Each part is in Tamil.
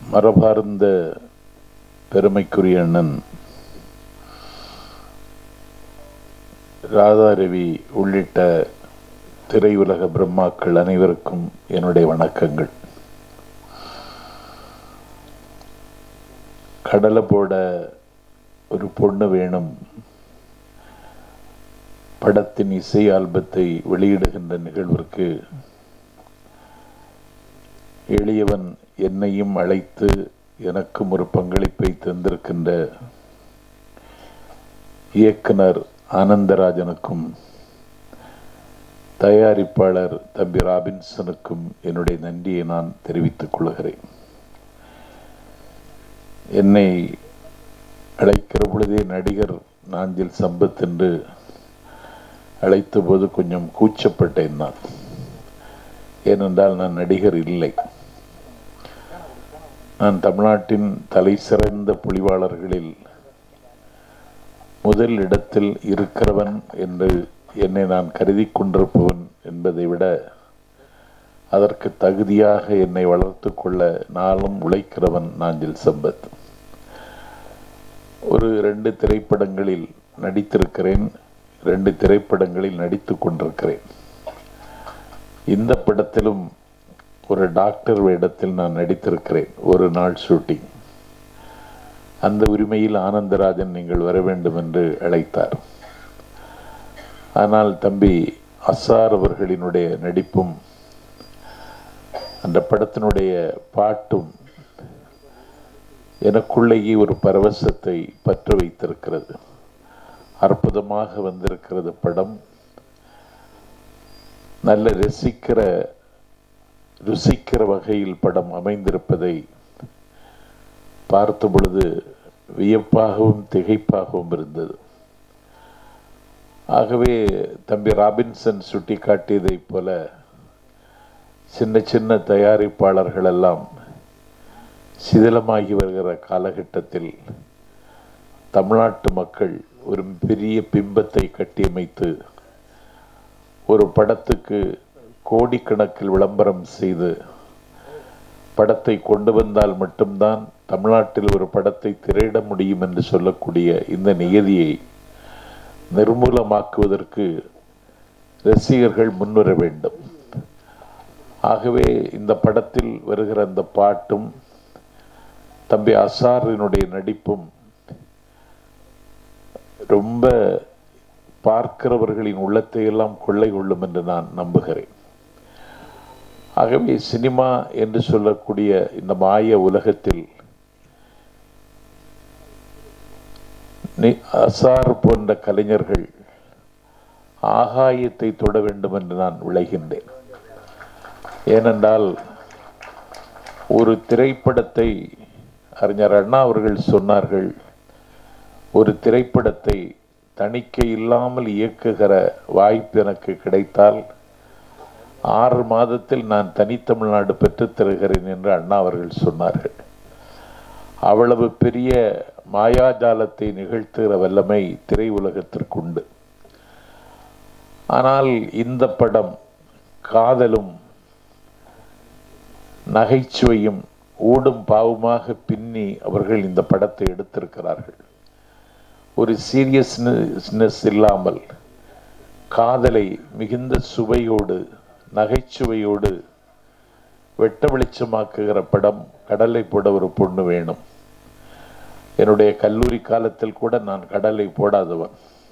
மரபார்ந்த பெருமைக்குரிய அண்ணன் ராதாரவி உள்ளிட்ட திரையுலக பிரம்மாக்கள் அனைவருக்கும் என்னுடைய வணக்கங்கள் கடலை போட ஒரு பொண்ணு வேணும் படத்தின் இசை ஆல்பத்தை வெளியிடுகின்ற நிகழ்விற்கு எளியவன் என்னையும் அழைத்து எனக்கும் ஒரு பங்களிப்பை தந்திருக்கின்ற இயக்குனர் ஆனந்தராஜனுக்கும் தயாரிப்பாளர் தம்பி ராபின்சனுக்கும் என்னுடைய நன்றியை நான் தெரிவித்துக் கொள்கிறேன் என்னை அழைக்கிற பொழுதே நடிகர் நாஞ்சில் சம்பத் என்று அழைத்த போது கொஞ்சம் கூச்சப்பட்டேன் நான் ஏனென்றால் நான் நடிகர் இல்லை நான் தமிழ்நாட்டின் தலை சிறந்த புலிவாளர்களில் முதல் இடத்தில் இருக்கிறவன் என்று என்னை நான் கருதி கொண்டிருப்பவன் என்பதை விட அதற்கு தகுதியாக என்னை வளர்த்து கொள்ள நாளும் உழைக்கிறவன் நாஞ்சில் சம்பத் ஒரு ரெண்டு திரைப்படங்களில் நடித்திருக்கிறேன் ரெண்டு திரைப்படங்களில் நடித்து கொண்டிருக்கிறேன் இந்த படத்திலும் ஒரு டாக்டர் வேடத்தில் நான் நடித்திருக்கிறேன் ஒரு நாள் ஷூட்டிங் அந்த உரிமையில் ஆனந்தராஜன் நீங்கள் வர வேண்டும் என்று அழைத்தார் ஆனால் தம்பி அசார் அவர்களினுடைய நடிப்பும் அந்த படத்தினுடைய பாட்டும் எனக்குள்ளேயே ஒரு பரவசத்தை பற்ற வைத்திருக்கிறது அற்புதமாக வந்திருக்கிறது படம் நல்ல ரசிக்கிற ருசிக்கிற வகையில் படம் அமைந்திருப்பதை பார்த்த பொழுது வியப்பாகவும் திகைப்பாகவும் இருந்தது ஆகவே தம்பி ராபின்சன் சுட்டி காட்டியதைப் போல சின்ன சின்ன தயாரிப்பாளர்கள் எல்லாம் சிதிலமாகி வருகிற காலகட்டத்தில் தமிழ்நாட்டு மக்கள் ஒரு பெரிய பிம்பத்தை கட்டியமைத்து ஒரு படத்துக்கு கோடிக்கணக்கில் விளம்பரம் செய்து படத்தை கொண்டு வந்தால் மட்டும்தான் தமிழ்நாட்டில் ஒரு படத்தை திரையிட முடியும் என்று சொல்லக்கூடிய இந்த நியதியை நிர்மூலமாக்குவதற்கு ரசிகர்கள் முன்வர வேண்டும் ஆகவே இந்த படத்தில் வருகிற அந்த பாட்டும் தம்பி அசாரினுடைய நடிப்பும் ரொம்ப பார்க்கிறவர்களின் உள்ளத்தை எல்லாம் கொள்ளை கொள்ளும் என்று நான் நம்புகிறேன் ஆகவே சினிமா என்று சொல்லக்கூடிய இந்த மாய உலகத்தில் அசார் போன்ற கலைஞர்கள் ஆகாயத்தை தொட வேண்டும் என்று நான் விளைகின்றேன் ஏனென்றால் ஒரு திரைப்படத்தை அறிஞர் அண்ணா அவர்கள் சொன்னார்கள் ஒரு திரைப்படத்தை தணிக்கை இல்லாமல் இயக்குகிற வாய்ப்பு எனக்கு கிடைத்தால் ஆறு மாதத்தில் நான் தனித்தமிழ்நாடு பெற்றுத் தருகிறேன் என்று அண்ணா அவர்கள் சொன்னார்கள் அவ்வளவு பெரிய மாயாஜாலத்தை நிகழ்த்துகிற வல்லமை திரையுலகத்திற்குண்டு ஆனால் இந்த படம் காதலும் நகைச்சுவையும் ஊடும் பாவமாக பின்னி அவர்கள் இந்த படத்தை எடுத்திருக்கிறார்கள் ஒரு சீரியஸ்னஸ் இல்லாமல் காதலை மிகுந்த சுவையோடு நகைச்சுவையோடு வெட்ட வெளிச்சமாக்குகிற படம் கடலை போட ஒரு பொண்ணு வேணும் என்னுடைய கல்லூரி காலத்தில் கூட நான் கடலை போடாதவன்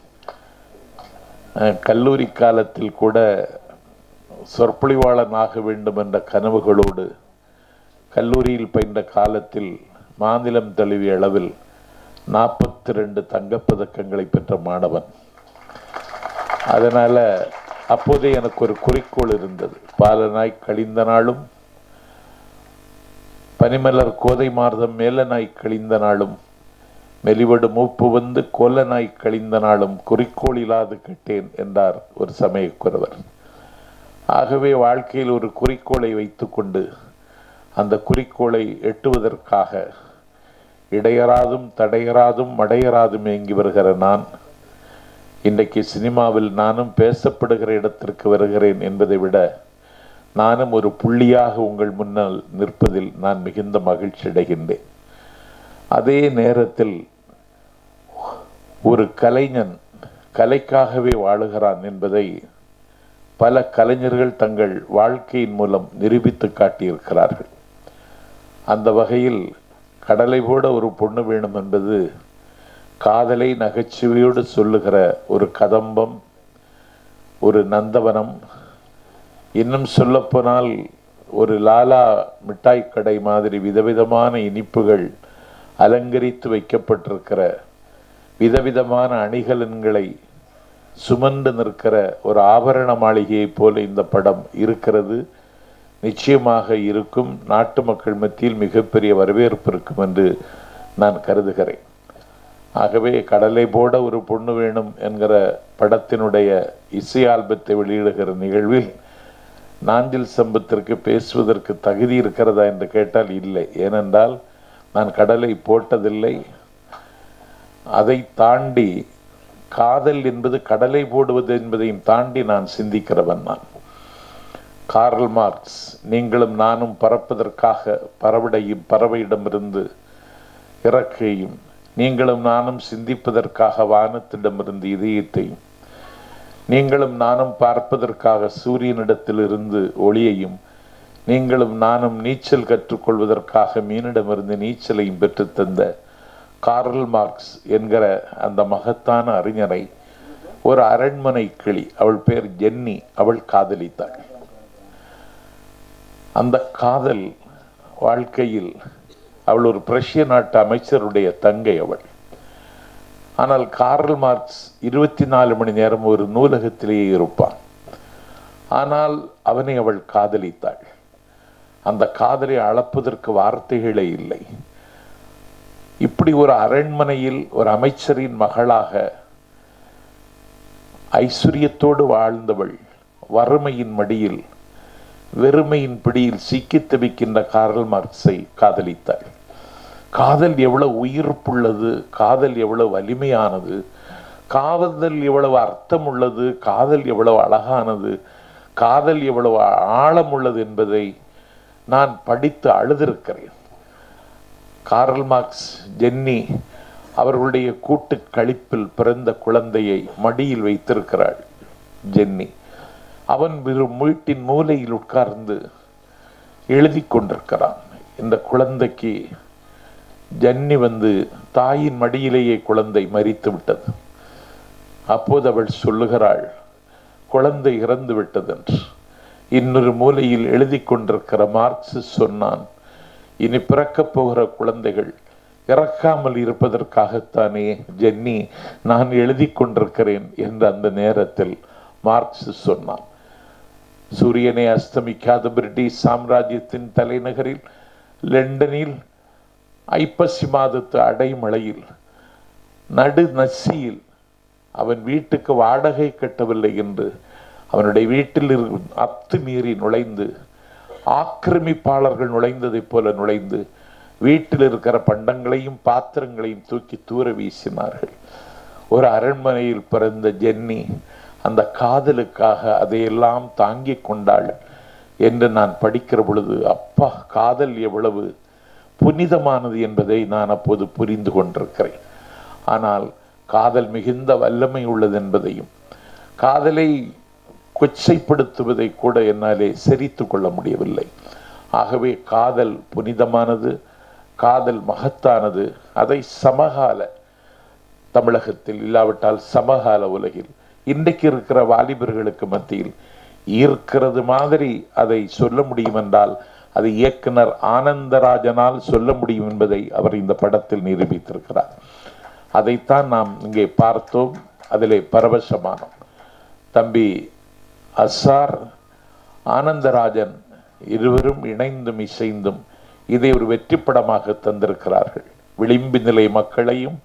கல்லூரி காலத்தில் கூட சொற்பொழிவாளன் ஆக வேண்டும் என்ற கனவுகளோடு கல்லூரியில் பயின்ற காலத்தில் மாநிலம் தழுவிய அளவில் நாற்பத்தி ரெண்டு தங்கப்பதக்கங்களை பெற்ற மாணவன் அதனால அப்போதே எனக்கு ஒரு குறிக்கோள் இருந்தது பாலனாய் கழிந்த நாளும் பனிமலர் கோதை மார்தம் மேலனாய் கழிந்த நாளும் மெலிவடு மூப்பு வந்து கோலனாய் கழிந்த நாளும் குறிக்கோள் இல்லாது கெட்டேன் என்றார் ஒரு சமயக்குறவர் ஆகவே வாழ்க்கையில் ஒரு குறிக்கோளை வைத்துக்கொண்டு அந்த குறிக்கோளை எட்டுவதற்காக இடையராதும் தடையராதும் மடையராதும் இயங்கி வருகிற நான் இன்றைக்கு சினிமாவில் நானும் பேசப்படுகிற இடத்திற்கு வருகிறேன் என்பதை விட நானும் ஒரு புள்ளியாக உங்கள் முன்னால் நிற்பதில் நான் மிகுந்த மகிழ்ச்சி அடைகின்றேன் அதே நேரத்தில் ஒரு கலைஞன் கலைக்காகவே வாழுகிறான் என்பதை பல கலைஞர்கள் தங்கள் வாழ்க்கையின் மூலம் நிரூபித்து காட்டியிருக்கிறார்கள் அந்த வகையில் கடலை போட ஒரு பொண்ணு வேணும் என்பது காதலை நகைச்சுவையோடு சொல்லுகிற ஒரு கதம்பம் ஒரு நந்தவனம் இன்னும் சொல்லப்போனால் ஒரு லாலா மிட்டாய் கடை மாதிரி விதவிதமான இனிப்புகள் அலங்கரித்து வைக்கப்பட்டிருக்கிற விதவிதமான அணிகலன்களை சுமந்து நிற்கிற ஒரு ஆபரண மாளிகையைப் போல இந்த படம் இருக்கிறது நிச்சயமாக இருக்கும் நாட்டு மக்கள் மத்தியில் மிகப்பெரிய வரவேற்பு இருக்கும் என்று நான் கருதுகிறேன் ஆகவே கடலை போட ஒரு பொண்ணு வேணும் என்கிற படத்தினுடைய இசை ஆல்பத்தை வெளியிடுகிற நிகழ்வில் நாஞ்சில் சம்பத்திற்கு பேசுவதற்கு தகுதி இருக்கிறதா என்று கேட்டால் இல்லை ஏனென்றால் நான் கடலை போட்டதில்லை அதை தாண்டி காதல் என்பது கடலை போடுவது என்பதையும் தாண்டி நான் சிந்திக்கிறவன் நான் கார்ல் மார்க்ஸ் நீங்களும் நானும் பறப்பதற்காக பறவைடையும் பறவையிடமிருந்து இறக்கையும் நீங்களும் நானும் சிந்திப்பதற்காக வானத்திடமிருந்து இதயத்தையும் நீங்களும் நானும் பார்ப்பதற்காக சூரியனிடத்திலிருந்து ஒளியையும் நீங்களும் நானும் நீச்சல் கற்றுக்கொள்வதற்காக மீனிடமிருந்து நீச்சலையும் பெற்றுத்தந்த கார்ல் மார்க்ஸ் என்கிற அந்த மகத்தான அறிஞரை ஒரு அரண்மனை கிளி அவள் பேர் ஜென்னி அவள் காதலித்தாள் அந்த காதல் வாழ்க்கையில் அவள் ஒரு பிரஷ்ய நாட்டு அமைச்சருடைய தங்கை அவள் ஆனால் கார்ல் மார்க்ஸ் இருபத்தி நாலு மணி நேரம் ஒரு நூலகத்திலேயே இருப்பான் ஆனால் அவனை அவள் காதலித்தாள் அந்த காதலை அளப்பதற்கு வார்த்தைகளே இல்லை இப்படி ஒரு அரண்மனையில் ஒரு அமைச்சரின் மகளாக ஐஸ்வர்யத்தோடு வாழ்ந்தவள் வறுமையின் மடியில் வெறுமையின் பிடியில் சிக்கி தவிக்கின்ற கார்ல் மார்க்ஸை காதலித்தாள் காதல் எவ்வளவு உயிர்ப்புள்ளது காதல் எவ்வளவு வலிமையானது காதல் எவ்வளவு அர்த்தம் உள்ளது காதல் எவ்வளவு அழகானது காதல் எவ்வளவு ஆழம் உள்ளது என்பதை நான் படித்து அழுதிருக்கிறேன் கார்ல் மார்க்ஸ் ஜென்னி அவர்களுடைய கூட்டு கழிப்பில் பிறந்த குழந்தையை மடியில் வைத்திருக்கிறாள் ஜென்னி அவன் வெறும் வீட்டின் மூலையில் உட்கார்ந்து எழுதி கொண்டிருக்கிறான் இந்த குழந்தைக்கு ஜன்னி வந்து தாயின் மடியிலேயே குழந்தை மறித்து விட்டது அப்போது அவள் சொல்லுகிறாள் குழந்தை இறந்து விட்டதென்று இன்னொரு மூலையில் எழுதி கொண்டிருக்கிற மார்க்ஸ் சொன்னான் இனி பிறக்கப் போகிற குழந்தைகள் இறக்காமல் இருப்பதற்காகத்தானே ஜென்னி நான் எழுதி கொண்டிருக்கிறேன் என்ற அந்த நேரத்தில் மார்க்ஸ் சொன்னான் சூரியனை அஸ்தமிக்காத பிரிட்டிஷ் சாம்ராஜ்யத்தின் தலைநகரில் லண்டனில் ஐப்பசி மாதத்து அடைமழையில் நடு நசியில் அவன் வீட்டுக்கு வாடகை கட்டவில்லை என்று அவனுடைய வீட்டில் இருக்கும் அத்துமீறி நுழைந்து ஆக்கிரமிப்பாளர்கள் நுழைந்ததைப் போல நுழைந்து வீட்டில் இருக்கிற பண்டங்களையும் பாத்திரங்களையும் தூக்கி தூர வீசினார்கள் ஒரு அரண்மனையில் பிறந்த ஜென்னி அந்த காதலுக்காக அதையெல்லாம் தாங்கிக் கொண்டாள் என்று நான் படிக்கிற பொழுது அப்பா காதல் எவ்வளவு புனிதமானது என்பதை நான் அப்போது புரிந்து கொண்டிருக்கிறேன் ஆனால் காதல் மிகுந்த வல்லமை உள்ளது என்பதையும் காதலை கொச்சைப்படுத்துவதை கூட என்னாலே செரித்து கொள்ள முடியவில்லை ஆகவே காதல் புனிதமானது காதல் மகத்தானது அதை சமகால தமிழகத்தில் இல்லாவிட்டால் சமகால உலகில் இன்றைக்கு இருக்கிற வாலிபர்களுக்கு மத்தியில் ஈர்க்கிறது மாதிரி அதை சொல்ல முடியும் என்றால் அது இயக்குனர் ஆனந்தராஜனால் சொல்ல முடியும் என்பதை அவர் இந்த படத்தில் நிரூபித்திருக்கிறார் அதைத்தான் நாம் இங்கே பார்த்தோம் அதிலே பரவசமானோம் தம்பி அசார் ஆனந்தராஜன் இருவரும் இணைந்தும் இசைந்தும் இதை ஒரு வெற்றி படமாக தந்திருக்கிறார்கள் விளிம்பு நிலை மக்களையும்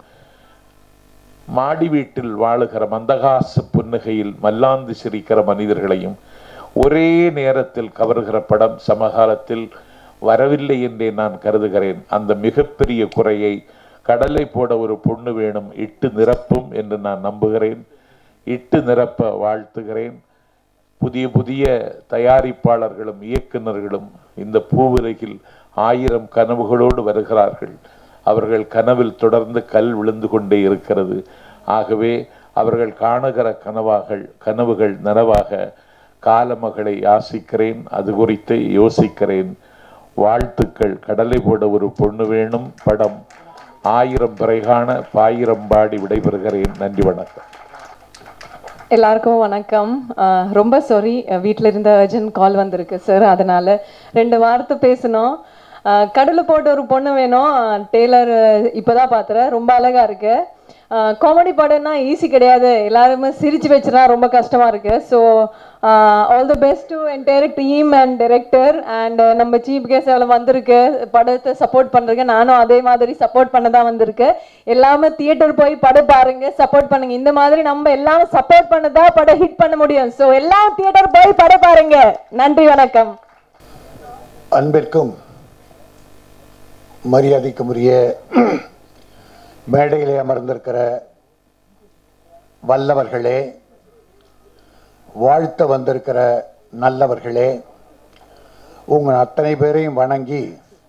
மாடி வீட்டில் வாழுகிற மந்தகாச புன்னகையில் மல்லாந்து சிரிக்கிற மனிதர்களையும் ஒரே நேரத்தில் கவர்கிற படம் சமகாலத்தில் வரவில்லை என்றே நான் கருதுகிறேன் அந்த மிகப்பெரிய குறையை கடலை போட ஒரு பொண்ணு வேணும் இட்டு நிரப்பும் என்று நான் நம்புகிறேன் இட்டு நிரப்ப வாழ்த்துகிறேன் புதிய புதிய தயாரிப்பாளர்களும் இயக்குனர்களும் இந்த பூவுலகில் ஆயிரம் கனவுகளோடு வருகிறார்கள் அவர்கள் கனவில் தொடர்ந்து கல் விழுந்து கொண்டே இருக்கிறது ஆகவே அவர்கள் காணுகிற கனவாகள் கனவுகள் நனவாக காலமகளை யாசிக்கிறேன் அது குறித்து யோசிக்கிறேன் வாழ்த்துக்கள் கடலை போட ஒரு பொண்ணு வேணும் படம் ஆயிரம் பிறைகாண பாயிரம் பாடி விடைபெறுகிறேன் நன்றி வணக்கம் எல்லாருக்கும் வணக்கம் அஹ் ரொம்ப சாரி வீட்டில் இருந்த அர்ஜென்ட் கால் வந்திருக்கு சார் அதனால ரெண்டு வார்த்தை பேசணும் அஹ் கடலை போட்டு ஒரு பொண்ணு வேணும் டெய்லர் இப்போதான் பார்த்துறேன் ரொம்ப அழகா இருக்கு காமெடி படம்னா ஈஸி கிடையாது எல்லாருமே சிரிச்சு வச்சுனா ரொம்ப கஷ்டமா இருக்கு so all the best to entire team and director and நம்ம சீஃப் கெஸ்ட் எவ்வளோ வந்திருக்கு படத்தை சப்போர்ட் பண்ணுறீங்க நானும் அதே மாதிரி சப்போர்ட் பண்ண தான் வந்திருக்கு எல்லாமே தியேட்டர் போய் படம் பாருங்க சப்போர்ட் பண்ணுங்க இந்த மாதிரி நம்ம எல்லாமே சப்போர்ட் பண்ணதா படம் ஹிட் பண்ண முடியும் ஸோ எல்லாம் தியேட்டர் போய் படம் பாருங்க நன்றி வணக்கம் அன்பிற்கும் மரியாதைக்கும் உரிய மேடையிலே அமர்ந்திருக்கிற வல்லவர்களே வாழ்த்த வந்திருக்கிற நல்லவர்களே உங்கள் அத்தனை பேரையும் வணங்கி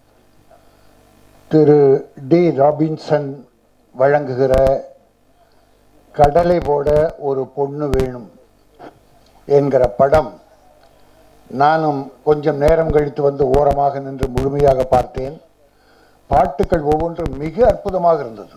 திரு டி ராபின்சன் வழங்குகிற கடலை போட ஒரு பொண்ணு வேணும் என்கிற படம் நானும் கொஞ்சம் நேரம் கழித்து வந்து ஓரமாக நின்று முழுமையாக பார்த்தேன் பாட்டுக்கள் ஒவ்வொன்றும் மிக அற்புதமாக இருந்தது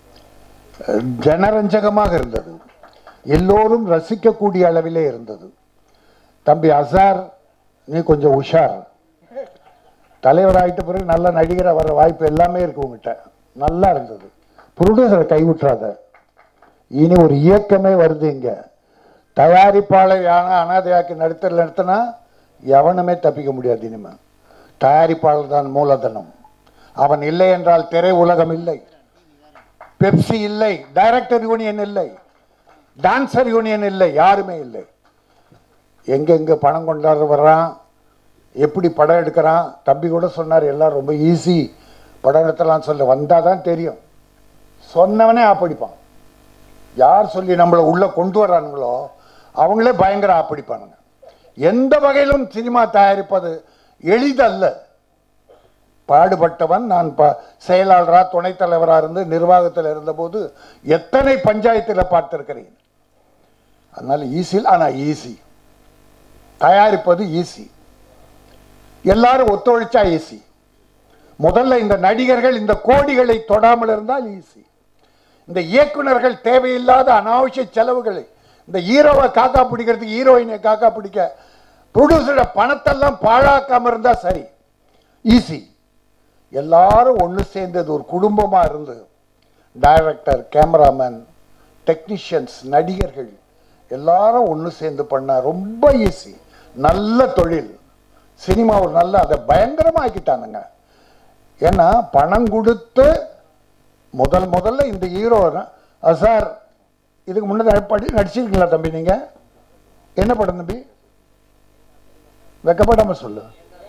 ஜனரஞ்சகமாக இருந்தது எல்லோரும் ரசிக்கக்கூடிய அளவிலே இருந்தது தம்பி அசார் நீ கொஞ்சம் உஷார் தலைவராயிட்ட பிறகு நல்ல நடிகரை வர வாய்ப்பு எல்லாமே இருக்கு உங்ககிட்ட நல்லா இருந்தது ப்ரொடியூசரை கைவிட்டுறாத இனி ஒரு இயக்கமே வருது இங்க தயாரிப்பாளர் யானை அனாதையாக்கி நடத்தல நடத்தினா எவனுமே தப்பிக்க முடியாது இனிமே தயாரிப்பாளர் தான் மூலதனம் அவன் இல்லை என்றால் திரை உலகம் இல்லை பெப்சி இல்லை டைரக்டர் யூனியன் இல்லை டான்சர் யூனியன் இல்லை யாருமே இல்லை எங்கெங்க பணம் கொண்டாட வர்றான் எப்படி படம் எடுக்கிறான் தம்பி கூட சொன்னார் எல்லாம் ரொம்ப ஈஸி படம் எடுத்தலாம் சொல்ல வந்தால் தான் தெரியும் சொன்னவனே ஆப்படிப்பான் யார் சொல்லி நம்மளை உள்ள கொண்டு வர்றானுங்களோ அவங்களே பயங்கர ஆப்படிப்பானுங்க எந்த வகையிலும் சினிமா தயாரிப்பது எளிதல்ல பாடுபட்டவன் நான் ப செயலாளரா துணைத் தலைவராக இருந்து நிர்வாகத்தில் இருந்தபோது எத்தனை பஞ்சாயத்தில் பார்த்திருக்கிறேன் அதனால ஈஸி ஆனால் ஈஸி தயாரிப்பது ஈஸி எல்லாரும் ஒத்துழைச்சா ஈஸி முதல்ல இந்த நடிகர்கள் இந்த கோடிகளை தொடாமல் இருந்தால் ஈஸி இந்த இயக்குனர்கள் தேவையில்லாத அனாவசிய செலவுகளை இந்த ஹீரோவை காக்கா பிடிக்கிறதுக்கு ஹீரோயினை காக்கா பிடிக்க ப்ரொடியூசரோட பணத்தெல்லாம் பாழாக்காம இருந்தா சரி ஈஸி எல்லாரும் ஒன்று சேர்ந்தது ஒரு குடும்பமா இருந்து டைரக்டர் கேமராமேன் டெக்னீஷியன்ஸ் நடிகர்கள் எல்லாரும் ஒன்று சேர்ந்து பண்ண ரொம்ப ஈஸி நல்ல தொழில் சினிமா ஒரு நல்ல அதை பயங்கரமா ஆக்கிட்டானுங்க ஏன்னா பணம் கொடுத்து முதல் முதல்ல இந்த ஹீரோ சார் இதுக்கு முன்னாடி படி நடிச்சிருக்கீங்களா தம்பி நீங்க என்ன படம் தம்பி வெக்கப்படாம சொல்லு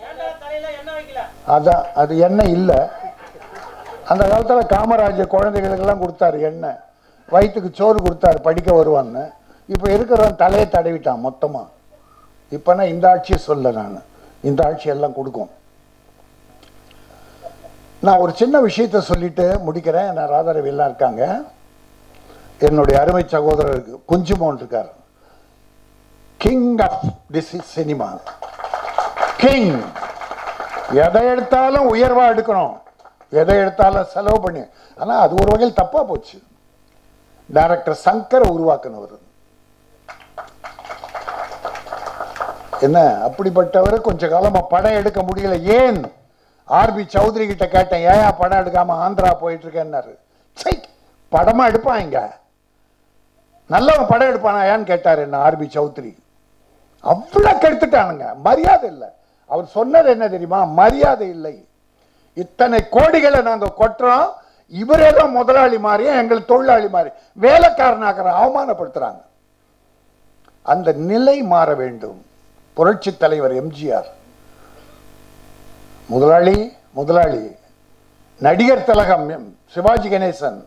அதான் அது எண்ணெய் இல்லை அந்த காலத்தில் காமராஜர் குழந்தைகளுக்கெல்லாம் கொடுத்தாரு எண்ணெய் வயிற்றுக்கு சோறு கொடுத்தாரு படிக்க வருவான்னு இப்போ இருக்கிறவன் தலையை தடவிட்டான் மொத்தமாக இப்போனா இந்த ஆட்சியை சொல்ல நான் இந்த ஆட்சி எல்லாம் கொடுக்கும் நான் ஒரு சின்ன விஷயத்த சொல்லிட்டு முடிக்கிறேன் நான் ராதாரவி எல்லாம் இருக்காங்க என்னுடைய அருமை சகோதரர் குஞ்சுமோன் இருக்கார் king of this is cinema king எதை எடுத்தாலும் உயர்வா எடுக்கணும் எதை எடுத்தாலும் செலவு பண்ணி ஆனா அது ஒரு வகையில் தப்பா போச்சு டைரக்டர் சங்கரை உருவாக்குனவர் என்ன அப்படிப்பட்டவர் கொஞ்ச காலமா படம் எடுக்க முடியல ஏன் ஆர்பி சௌத்ரி கிட்ட கேட்டேன் ஏன் படம் எடுக்காம ஆந்திரா போயிட்டு இருக்கேன்னாரு சை படமா எடுப்பான் இங்க நல்லவன் படம் எடுப்பானா ஏன்னு கேட்டார் என்ன ஆர்பி சௌத்ரி அவ்வளவு கெடுத்துட்டானுங்க மரியாதை இல்லை அவர் சொன்னது என்ன தெரியுமா மரியாதை இல்லை இத்தனை கோடிகளை நாங்க கொட்டுறோம் இவரே தான் முதலாளி மாதிரியும் எங்கள் தொழிலாளி மாதிரி வேலைக்காரனாக்கிற அவமானப்படுத்துறாங்க அந்த நிலை மாற வேண்டும் புரட்சி தலைவர் எம்ஜிஆர் முதலாளி முதலாளி நடிகர் திலகம் எம். சிவாஜி கணேசன்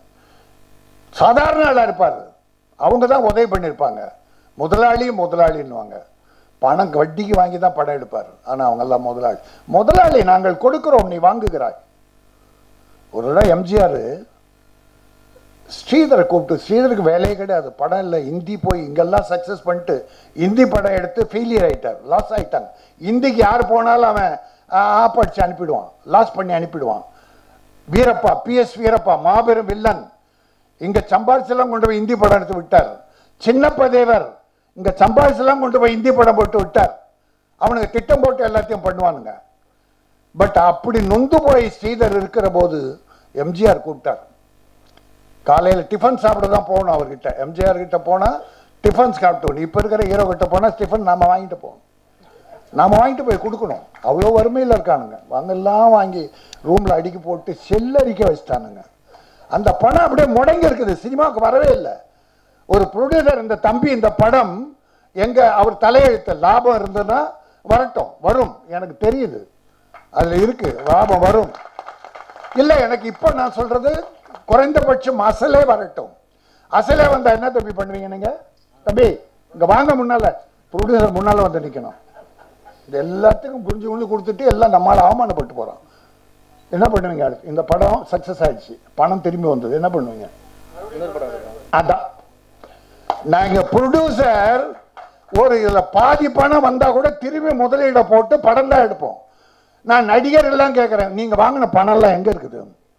சாதாரண ஆளா இருப்பார் அவங்க தான் உதவி பண்ணியிருப்பாங்க முதலாளி முதலாளின்னுவாங்க பணம் வட்டிக்கு வாங்கி தான் படம் எடுப்பார் ஆனால் அவங்கெல்லாம் முதலாளி முதலாளி நாங்கள் கொடுக்கிறோம் நீ வாங்குகிறாய் ஒரு இடம் எம்ஜிஆர் ஸ்ரீதரை கூப்பிட்டு ஸ்ரீதருக்கு வேலையே கிடையாது படம் இல்லை ஹிந்தி போய் இங்கெல்லாம் சக்ஸஸ் பண்ணிட்டு ஹிந்தி படம் எடுத்து ஃபெயிலியர் ஆயிட்டார் லாஸ் ஆயிட்டாங்க ஹிந்திக்கு யார் போனாலும் அவன் ஆப் அடிச்சு அனுப்பிடுவான் லாஸ் பண்ணி அனுப்பிடுவான் வீரப்பா பிஎஸ் வீரப்பா மாபெரும் வில்லன் இங்க சம்பாரிச்செல்லாம் கொண்டு போய் ஹிந்தி படம் எடுத்து விட்டார் சின்னப்ப தேவர் இங்க சம்பாரிச்செல்லாம் கொண்டு போய் ஹிந்தி படம் போட்டு விட்டார் அவனுக்கு திட்டம் போட்டு எல்லாத்தையும் பண்ணுவானுங்க பட் அப்படி நொந்து போய் ஸ்ரீதர் இருக்கிற போது எம்ஜிஆர் கூப்பிட்டார் காலையில் டிஃபன் சாப்பிட தான் போகணும் அவர்கிட்ட எம்ஜிஆர் கிட்ட போனால் டிஃபன் சாப்பிட்டு இப்போ இருக்கிற ஹீரோ கிட்ட போனால் டிஃபன் நாம வாங்கிட்டு போகணும் நாம வாங்கிட்டு போய் கொடுக்கணும் அவ்வளோ வறுமையில் இருக்கானுங்க வாங்கெல்லாம் வாங்கி ரூமில் அடுக்கி போட்டு செல்லரிக்க வச்சுட்டானுங்க அந்த பணம் அப்படியே முடங்கி இருக்குது சினிமாவுக்கு வரவே இல்லை ஒரு ப்ரொடியூசர் இந்த தம்பி இந்த படம் எங்க அவர் தலையெழுத்து லாபம் இருந்ததுன்னா வரட்டும் வரும் எனக்கு தெரியுது அதுல இருக்கு லாபம் வரும் இல்லை எனக்கு இப்போ நான் சொல்றது குறைந்தபட்சம் அசலே வரட்டும் அசலே வந்தா என்ன தம்பி பண்ணுவீங்க நீங்க தம்பி இங்க வாங்க முன்னால ப்ரொடியூசர் முன்னால வந்து நிக்கணும் இது எல்லாத்துக்கும் புரிஞ்சு புரிஞ்சு கொடுத்துட்டு எல்லாம் நம்மளால அவமானப்பட்டு போறோம் என்ன பண்ணுவீங்க அடுத்து இந்த படம் சக்சஸ் ஆயிடுச்சு பணம் திரும்பி வந்தது என்ன பண்ணுவீங்க அதான் நாங்க ப்ரொடியூசர் ஒரு இதுல பாதி பணம் வந்தா கூட திரும்பி முதலீட போட்டு படம் தான் எடுப்போம் நான் நடிகர் எல்லாம் கேட்கிறேன் நீங்க வாங்கின பணம் எல்லாம் எங்க இருக்குது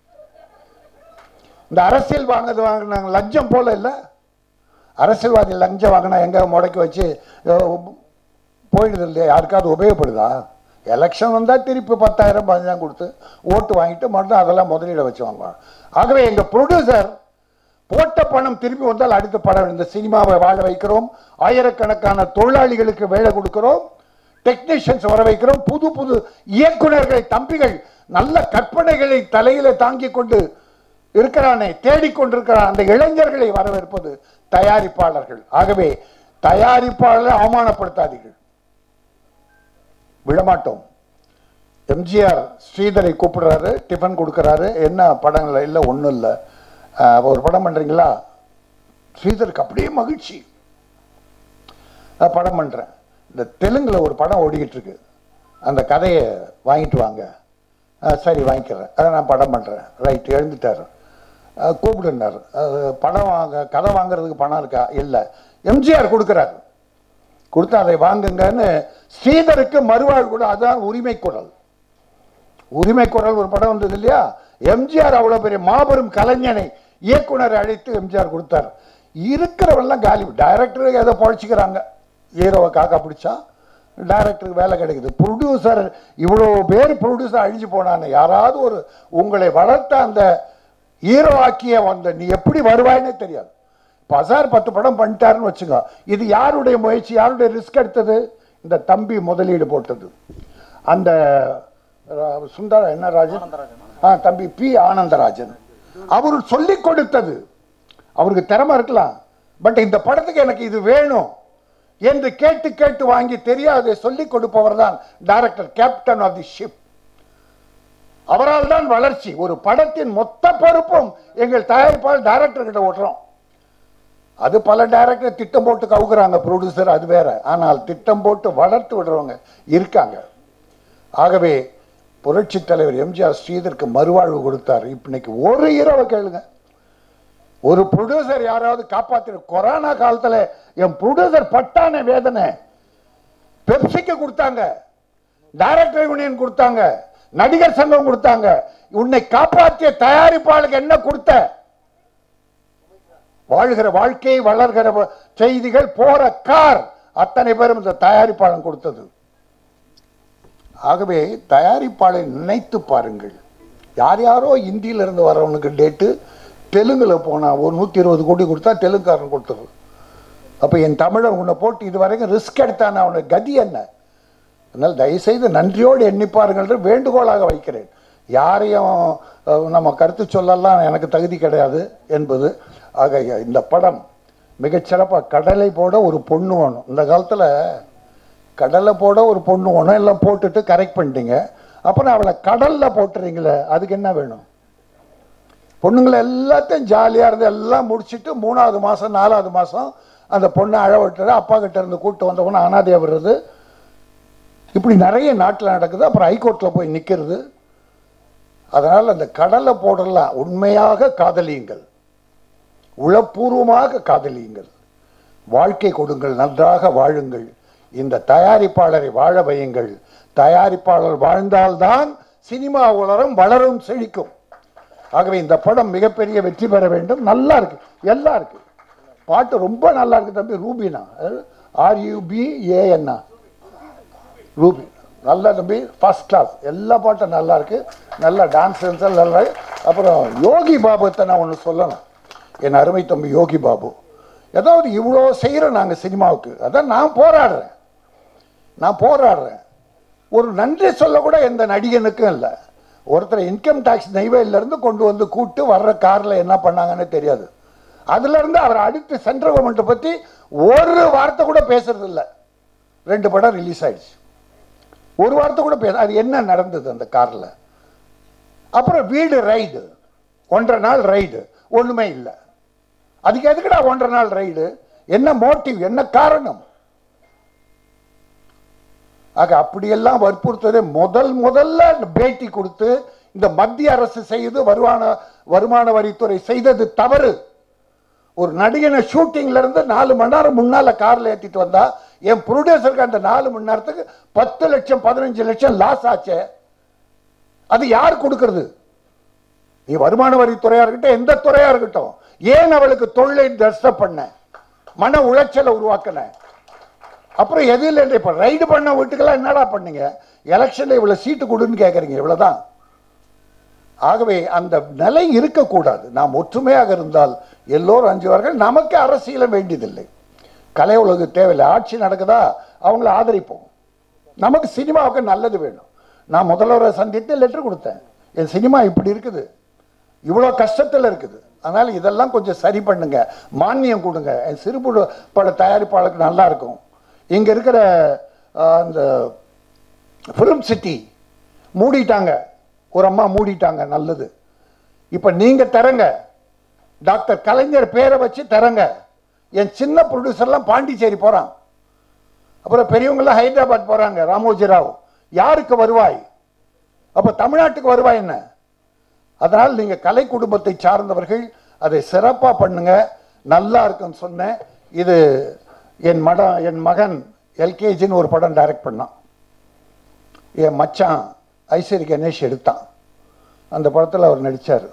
இந்த அரசியல் வாங்குறது வாங்கினாங்க லஞ்சம் போல இல்ல அரசியல்வாதி லஞ்சம் வாங்கினா எங்க முடக்கி வச்சு அஹ், போயிடுது இல்லையா யாருக்காவது உபயோகப்படுதா எலெக்ஷன் வந்தா திருப்பி பத்தாயிரம் பதினஞ்சாயிரம் கொடுத்து ஓட்டு வாங்கிட்டு மறுபடியும் அதெல்லாம் முதலீட வச்சு வாங்குவாங்க ஆகவே எங்க ப்ரொடியூசர் போட்ட பணம் திருப்பி வந்தால் அடுத்த படம் இந்த சினிமாவை வாழ வைக்கிறோம் ஆயிரக்கணக்கான தொழிலாளிகளுக்கு வேலை கொடுக்கிறோம் டெக்னீஷியன்ஸ் வர வைக்கிறோம் புது புது இயக்குனர்களை தம்பிகள் நல்ல கற்பனைகளை தலையில தாங்கி கொண்டு இருக்கிறானே தேடிக்கொண்டிருக்கிறான் அந்த இளைஞர்களை வரவேற்பது தயாரிப்பாளர்கள் ஆகவே தயாரிப்பாளரை அவமானப்படுத்தாதீர்கள் விடமாட்டோம் எம்ஜிஆர் ஸ்ரீதரை கூப்பிடுறாரு டிஃபன் கொடுக்குறாரு என்ன படங்கள் இல்லை ஒன்றும் இல்லை ஒரு படம் பண்ணுறீங்களா ஸ்ரீதருக்கு அப்படியே மகிழ்ச்சி நான் படம் பண்ணுறேன் இந்த தெலுங்குல ஒரு படம் ஓடிக்கிட்டு இருக்கு அந்த கதையை வாங்கிட்டு வாங்க ஆ, சரி வாங்கிக்கிறேன் அதை நான் படம் பண்ணுறேன் ரைட் எழுந்துட்டார் கூப்பிடுனார் படம் வாங்க கதை வாங்குறதுக்கு பணம் இருக்கா இல்லை எம்ஜிஆர் கொடுக்குறாரு கொடுத்து அதை வாங்குங்கன்னு ஸ்ரீதருக்கு மறுவாழ் கூட அதான் உரிமை குரல் உரிமை குரல் ஒரு படம் வந்தது இல்லையா எம்ஜிஆர் அவ்வளவு பெரிய மாபெரும் கலைஞனை இயக்குனரை அழைத்து எம்ஜிஆர் கொடுத்தார் இருக்கிறவெல்லாம் காலி டைரக்டருக்கு ஏதோ பழச்சிக்கிறாங்க ஹீரோவை காக்கா பிடிச்சா டைரக்டருக்கு வேலை கிடைக்குது ப்ரொடியூசர் இவ்வளோ பேர் ப்ரொடியூசர் அழிஞ்சு போனான்னு யாராவது ஒரு உங்களை வளர்த்த அந்த ஹீரோ ஆக்கிய வந்த நீ எப்படி வருவாய்னே தெரியாது பசார் பத்து படம் பண்ணிட்டாருன்னு வச்சுங்க இது யாருடைய முயற்சி யாருடைய ரிஸ்க் எடுத்தது இந்த தம்பி முதலீடு போட்டது அந்த அஹ், சுந்தர என்ன ராஜன் ஆ தம்பி பி ஆனந்தராஜன் அவர் சொல்லி கொடுத்தது அவருக்கு திறமை இருக்கலாம் பட் இந்த படத்துக்கு எனக்கு இது வேணும் என்று கேட்டு கேட்டு வாங்கி தெரியாது சொல்லிக் கொடுப்பவர் தான் director captain of the ship அவரால் தான் வளர்ச்சி ஒரு படத்தின் மொத்த பொறுப்பும் எங்கள் தயாரிப்பாளர் டைரக்டர் கிட்ட ஓட்டுறோம் அது பல டைரக்டர் திட்டம் போட்டு கவுக்குறாங்க ப்ரொடியூசர் அது வேற ஆனால் திட்டம் போட்டு வளர்த்து விடுறவங்க இருக்காங்க ஆகவே புரட்சி தலைவர் எம்ஜிஆர் ஸ்ரீதருக்கு மறுவாழ்வு கொடுத்தார் இன்னைக்கு ஒரு ஹீரோவை கேளுங்க ஒரு ப்ரொடியூசர் யாராவது காப்பாத்திரு கொரோனா காலத்துல என் ப்ரொடியூசர் பட்டான வேதனை பெப்சிக்கு கொடுத்தாங்க டைரக்டர் யூனியன் கொடுத்தாங்க நடிகர் சங்கம் கொடுத்தாங்க உன்னை காப்பாற்றிய தயாரிப்பாளருக்கு என்ன கொடுத்த வாழ்கிற வாழ்க்கை வளர்கிற வ- செய்திகள் போற கார் அத்தனை பேரும் இந்த தயாரிப்பாளன் கொடுத்தது ஆகவே தயாரிப்பாளை நினைத்து பாருங்கள் யார் யாரோ இந்தியில இருந்து வரவனுக்கு டேட்டு தெலுங்குல போனா ஒரு நூத்தி இருபது கோடி கொடுத்தா தெலுங்குக்காரன் கொடுத்தது அப்ப என் தமிழன் உன்னை போட்டு இது வரைக்கும் ரிஸ்க் எடுத்தான அவனுக்கு கதி என்ன அதனால் தயவுசெய்து நன்றியோடு எண்ணிப்பாருங்கள் என்று வேண்டுகோளாக வைக்கிறேன் யாரையும் அஹ், நம்ம கருத்து சொல்லலாம் எனக்கு தகுதி கிடையாது என்பது ஆக இந்த படம் மிகச்சிறப்பாக கடலை போட ஒரு பொண்ணு வேணும் இந்த காலத்தில் கடலை போட ஒரு பொண்ணு வேணும் எல்லாம் போட்டுட்டு கரெக்ட் பண்ணிட்டீங்க அப்புறம் அவளை கடலில் போட்டுறீங்களே அதுக்கு என்ன வேணும் பொண்ணுங்களை எல்லாத்தையும் ஜாலியாக இருந்து எல்லாம் முடிச்சிட்டு மூணாவது மாதம் நாலாவது மாதம் அந்த பொண்ணை அழ விட்டுறது அப்பா கிட்ட இருந்து கூட்டு வந்தவொன்னே அனாதையா விடுறது இப்படி நிறைய நாட்டில் நடக்குது அப்புறம் ஹைகோர்ட்டில் போய் நிற்கிறது அதனால் அந்த கடலை போடலாம் உண்மையாக காதலியுங்கள் உளப்பூர்வமாக காதலியுங்கள் வாழ்க்கை கொடுங்கள் நன்றாக வாழுங்கள் இந்த தயாரிப்பாளரை வாழ வையுங்கள் தயாரிப்பாளர் வாழ்ந்தால்தான் சினிமா உலகம் வளரும் செழிக்கும் ஆகவே இந்த படம் மிகப்பெரிய வெற்றி பெற வேண்டும் நல்லா இருக்கு எல்லாம் இருக்கு பாட்டு ரொம்ப நல்லா இருக்கு தம்பி ரூபினா ஆர்யூபி ஏஎன்ஆ ரூபி நல்லா தம்பி ஃபர்ஸ்ட் கிளாஸ் எல்லா பாட்டும் நல்லா இருக்கு நல்லா டான்ஸ் நல்லா இருக்கு. அப்புறம் யோகி பாபுத்தை நான் ஒன்று சொல்லணும் என் அருமை தம்பி யோகி பாபு ஏதாவது இவ்வளோ செய்கிறோம் நாங்கள் சினிமாவுக்கு அதான் நான் போராடுறேன் நான் போராடுறேன் ஒரு நன்றி சொல்ல கூட எந்த நடிகனுக்கும் இல்லை ஒருத்தர் இன்கம் டேக்ஸ் நெய்வேலியிலேருந்து கொண்டு வந்து கூட்டு வர்ற காரில் என்ன பண்ணாங்கன்னு தெரியாது அதுலேருந்து அவர் அடுத்து சென்ட்ரல் கவர்மெண்ட்டை பற்றி ஒரு வார்த்தை கூட பேசுறது இல்லை ரெண்டு படம் ரிலீஸ் ஆயிடுச்சு ஒரு வார்த்தை கூட பேச அது என்ன நடந்தது அந்த காரில் அப்புறம் வீடு ரைடு ஒன்றரை நாள் ரைடு ஒன்றுமே இல்லை அதுக்கு எதுக்குடா ஒன்றரை நாள் ரைடு என்ன மோட்டிவ் என்ன காரணம் ஆக அப்படியெல்லாம் வற்புறுத்ததே முதல் முதல்ல பேட்டி கொடுத்து இந்த மத்திய அரசு செய்து வருமான வருமான வரித்துறை செய்தது தவறு ஒரு நடிகனை ஷூட்டிங்ல இருந்து நாலு மணி நேரம் முன்னால கார்ல ஏத்திட்டு வந்தா என் ப்ரொடியூசருக்கு அந்த நாலு மணி நேரத்துக்கு பத்து லட்சம் பதினஞ்சு லட்சம் லாஸ் ஆச்சே அது யார் கொடுக்கிறது நீ வருமான வரித்துறையா இருக்கட்டும் எந்த துறையா இருக்கட்டும் ஏன் அவளுக்கு தொழிலை டிஸ்டர்ப் பண்ண மன உளைச்சலை உருவாக்கின அப்புறம் எது இல்லை இப்போ ரைடு பண்ண வீட்டுக்கெல்லாம் என்னடா பண்ணீங்க எலெக்ஷனில் இவ்வளோ சீட்டு கொடுன்னு கேட்குறீங்க இவ்வளோதான் ஆகவே அந்த நிலை இருக்கக்கூடாது நாம் ஒற்றுமையாக இருந்தால் எல்லோரும் அஞ்சுவார்கள் நமக்கு அரசியலும் வேண்டியதில்லை கலை உலகு தேவையில்லை ஆட்சி நடக்குதா அவங்கள ஆதரிப்போம் நமக்கு சினிமாவுக்கு நல்லது வேணும் நான் முதல்வரை சந்தித்து லெட்டர் கொடுத்தேன் என் சினிமா இப்படி இருக்குது இவ்வளோ கஷ்டத்தில் இருக்குது அதனால் இதெல்லாம் கொஞ்சம் சரி பண்ணுங்க மானியம் கொடுங்க என் சிறுபுடு பட தயாரிப்பாளருக்கு நல்லா இருக்கும் இங்கே இருக்கிற அஹ், அந்த ஃபிலிம் சிட்டி மூடிட்டாங்க ஒரு அம்மா மூடிட்டாங்க நல்லது இப்போ நீங்கள் தரங்க டாக்டர் கலைஞர் பேரை வச்சு தரங்க என் சின்ன ப்ரொடியூசர்லாம் பாண்டிச்சேரி போகிறான் அப்புறம் பெரியவங்களாம் ஹைதராபாத் போகிறாங்க ராமோஜி ராவ் யாருக்கு வருவாய் அப்போ தமிழ்நாட்டுக்கு வருவாய் என்ன அதனால் நீங்கள் கலை குடும்பத்தை சார்ந்தவர்கள் அதை சிறப்பாக பண்ணுங்க நல்லா இருக்குன்னு சொன்னேன் இது என் மட என் மகன் எல்கேஜின்னு ஒரு படம் டைரக்ட் பண்ணான் என் மச்சான் ஐஸ்வரி கணேஷ் எடுத்தான் அந்த படத்தில் அவர் நடித்தார்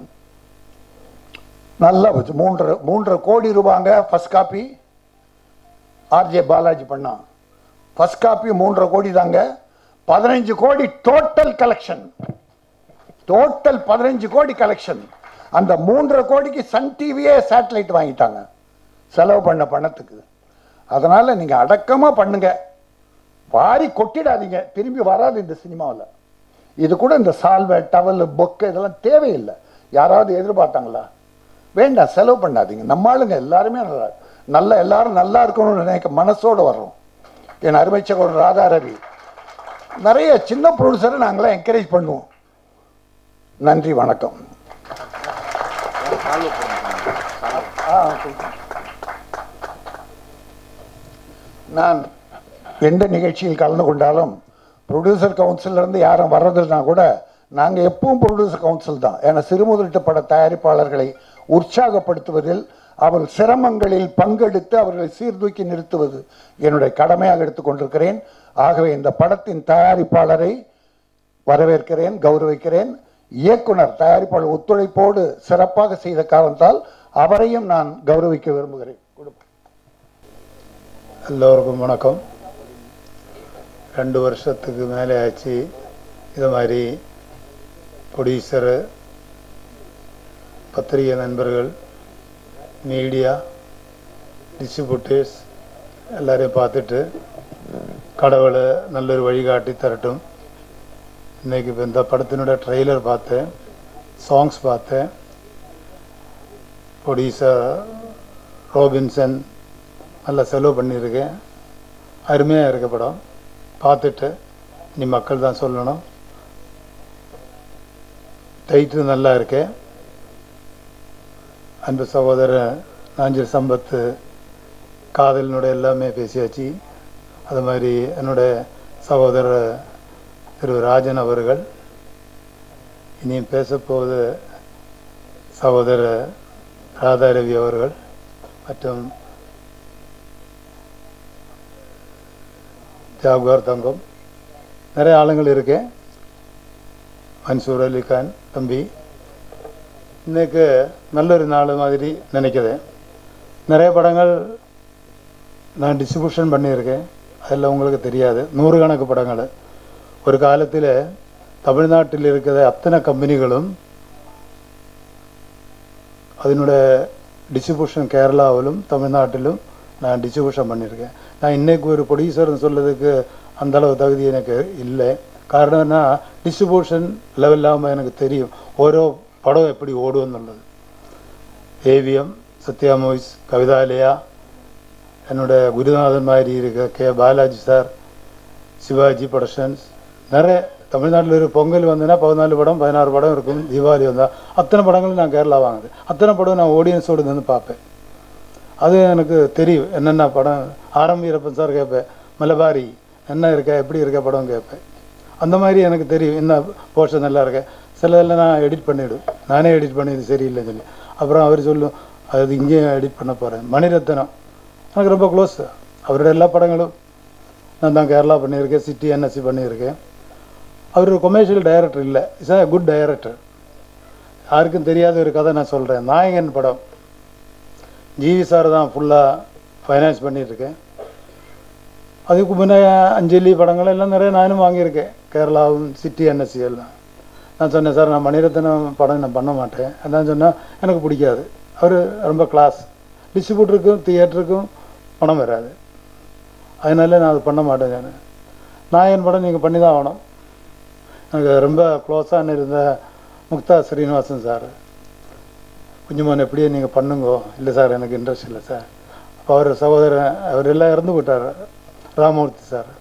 நல்லா போச்சு மூன்றரை மூன்றரை கோடி ரூபாங்க ஃபர்ஸ்ட் காப்பி ஆர்ஜே பாலாஜி பண்ணான் ஃபர்ஸ்ட் காப்பி மூன்றரை கோடி தாங்க பதினஞ்சு கோடி டோட்டல் கலெக்ஷன் டோட்டல் பதினஞ்சு கோடி கலெக்ஷன் அந்த மூன்றரை கோடிக்கு சன் டிவியே சேட்டலைட் வாங்கிட்டாங்க செலவு பண்ண பணத்துக்கு அதனால நீங்க அடக்கமா பண்ணுங்க வாரி கொட்டிடாதீங்க திரும்பி வராது இந்த சினிமாவில் இது கூட இந்த சால்வை டவல் பொக்கு இதெல்லாம் தேவையில்லை யாராவது எதிர்பார்த்தாங்களா வேண்டாம் செலவு பண்ணாதீங்க நம்ம ஆளுங்க எல்லாருமே நல்லா நல்ல எல்லாரும் நல்லா இருக்கணும்னு நினைக்க மனசோட வர்றோம் என் அருமை சகோதரர் ராதா ரவி நிறைய சின்ன ப்ரொடியூசரை நாங்களாம் என்கரேஜ் பண்ணுவோம் நன்றி வணக்கம் ஆ, okay. நான் எந்த நிகழ்ச்சியில் கலந்து கொண்டாலும் ப்ரொடியூசர் கவுன்சிலிருந்து யாரும் வர்றதுன்னா கூட நாங்கள் எப்பவும் ப்ரொடியூசர் கவுன்சில் தான் ஏன்னா சிறுமுதலீட்டு பட தயாரிப்பாளர்களை உற்சாகப்படுத்துவதில் அவர் சிரமங்களில் பங்கெடுத்து அவர்களை சீர்தூக்கி நிறுத்துவது என்னுடைய கடமையாக எடுத்துக்கொண்டிருக்கிறேன் ஆகவே இந்த படத்தின் தயாரிப்பாளரை வரவேற்கிறேன் கௌரவிக்கிறேன் இயக்குனர் தயாரிப்பாளர் ஒத்துழைப்போடு சிறப்பாக செய்த காரணத்தால் அவரையும் நான் கௌரவிக்க விரும்புகிறேன் கொடுப்போம். எல்லோருக்கும் வணக்கம் ரெண்டு வருஷத்துக்கு மேலே ஆச்சு இது மாதிரி ப்ரொடியூசரு பத்திரிகை நண்பர்கள் மீடியா டிஸ்ட்ரிபியூட்டர்ஸ் எல்லாரையும் பார்த்துட்டு கடவுளை நல்லொரு வழிகாட்டி தரட்டும் இன்னைக்கு இப்போ இந்த படத்தினோட ட்ரெய்லர் பார்த்தேன் சாங்ஸ் பார்த்தேன் ப்ரொடியூசர் ரோபின்சன் நல்லா செலவு பண்ணியிருக்கேன் அருமையாக இருக்க படம் பார்த்துட்டு நீ மக்கள் தான் சொல்லணும் டைட்டில் நல்லா இருக்கு அன்பு சகோதரர் நாஞ்சில் சம்பத்து காதலினுடைய எல்லாமே பேசியாச்சு அது மாதிரி என்னுடைய சகோதரர் திரு ராஜன் அவர்கள் இனியும் பேசப்போவது சகோதரர் ராதாரவி அவர்கள் மற்றும் ஜாகுவார் தங்கம் நிறைய ஆளுங்கள் இருக்கேன் மன்சூர் அலி கான் தம்பி இன்னைக்கு நல்லொரு நாள் மாதிரி நினைக்கிறேன் நிறைய படங்கள் நான் டிஸ்ட்ரிபியூஷன் பண்ணியிருக்கேன் அதில் உங்களுக்கு தெரியாது நூறுக்கணக்கு படங்கள் ஒரு காலத்தில் தமிழ்நாட்டில் இருக்கிற அத்தனை கம்பெனிகளும் அதனுடைய டிஸ்ட்ரிபியூஷன் கேரளாவிலும் தமிழ்நாட்டிலும் நான் டிஸ்ட்ரிபியூஷன் பண்ணியிருக்கேன் நான் இன்னைக்கு ஒரு ப்ரொடியூசர்னு சொல்றதுக்கு அந்த அளவு தகுதி எனக்கு இல்லை காரணம்னா டிஸ்ட்ரிபியூஷன் லெவல் இல்லாமல் எனக்கு தெரியும் ஓரோ படம் எப்படி ஓடும் எന്നുള്ളത് ஏவிஎம் சத்யா மூவிஸ் கவிதாலயா என்னோட குருநாதன்மாரி இருக்க கே பாலாஜி சார் சிவாஜி ப்ரொடக்ஷன்ஸ் நிறைய தமிழ்நாட்டில் ஒரு பொங்கல் வந்ததுன்னா பதினாலு படம் பதினாறு படம் இருக்கும் தீபாவளி வந்தால் அத்தனை படங்களும் நான் கேரளா வாங்குது அத்தனை படம் நான் ஆடியன்ஸோடு நின்று பார்ப்பேன் அது எனக்கு தெரியும் என்னென்ன படம் ஆரம் வீரப்பன் சார் கேட்பேன் மலபாரி என்ன இருக்க எப்படி இருக்க படம் கேட்பேன் அந்த மாதிரி எனக்கு தெரியும் என்ன போர்ஷன் நல்லா இருக்க சிலதெல்லாம் நான் எடிட் பண்ணிவிடுவேன் நானே எடிட் பண்ணி சரியில்லைன்னு சொல்லி அப்புறம் அவர் சொல்லும் அது இங்கேயும் எடிட் பண்ண போகிறேன் மணிரத்னம் எனக்கு ரொம்ப க்ளோஸ் அவரோட எல்லா படங்களும் நான் தான் கேரளா பண்ணியிருக்கேன் சிட்டி என்எஸ்சி பண்ணியிருக்கேன் அவர் ஒரு கொமர்ஷியல் டைரக்டர் இல்லை இஸ் a குட் டைரக்டர் யாருக்கும் தெரியாத ஒரு கதை நான் சொல்கிறேன் நாயகன் படம் ஜிவி சார் தான் ஃபுல்லாக ஃபைனான்ஸ் பண்ணியிருக்கேன் அதுக்கு முன்னே அஞ்சலி படங்கள் எல்லாம் நிறைய நானும் வாங்கியிருக்கேன் கேரளாவும் சிட்டி என்எஸ்சி எல்லாம் நான் சொன்னேன் சார் நான் மணிரத்னம் படம் நான் பண்ண மாட்டேன் அதான் சொன்னால் எனக்கு பிடிக்காது அவர் ரொம்ப கிளாஸ் டிஸ்ட்ரிபியூட்டருக்கும் தியேட்டருக்கும் பணம் வராது அதனால நான் அது பண்ண மாட்டேன் நான் நான் என் படம் நீங்கள் பண்ணி தான் ஆகணும் எனக்கு ரொம்ப க்ளோஸான இருந்த முக்தா ஸ்ரீனிவாசன் சார் குஞ்சுமான் எப்படியே நீங்கள் பண்ணுங்கோ இல்லை சார் எனக்கு இன்ட்ரெஸ்ட் இல்லை சார் அப்போ அவர் சகோதரன் அவர் எல்லாம் இறந்து போயிட்டார் ராமமூர்த்தி சார்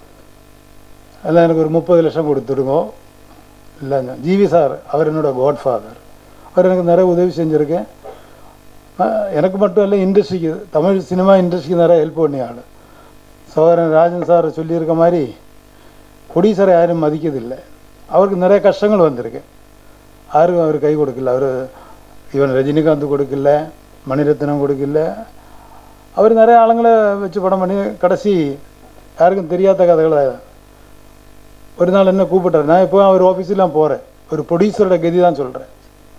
எல்லாம் எனக்கு ஒரு முப்பது லட்சம் கொடுத்துடுங்கோ இல்லைங்க ஜிவி சார் அவர் என்னோட காட் ஃபாதர் அவர் எனக்கு நிறைய உதவி செஞ்சுருக்கேன் அஹ் எனக்கு மட்டும் இல்லை இண்டஸ்ட்ரிக்கு தமிழ் சினிமா இண்டஸ்ட்ரிக்கு நிறைய ஹெல்ப் பண்ணி ஆள் சகோதரன் ராஜன் சார் சொல்லியிருக்க மாதிரி ப்ரொடியூசரை யாரும் மதிக்கிறதில்லை அவருக்கு நிறைய கஷ்டங்கள் வந்திருக்கு யாருக்கும் அவர் கை கொடுக்கல அவர் இவன் ரஜினிகாந்த் கொடுக்கல மணிரத்னம் கொடுக்கல அவர் நிறைய ஆளுங்களை வச்சு படம் பண்ணி கடைசி யாருக்கும் தெரியாத கதைகளை ஒரு நாள் என்ன கூப்பிட்டார் நான் இப்போ அவர் ஆஃபீஸெலாம் போகிறேன் ஒரு ப்ரொடியூசரோட கதி தான் சொல்கிறேன்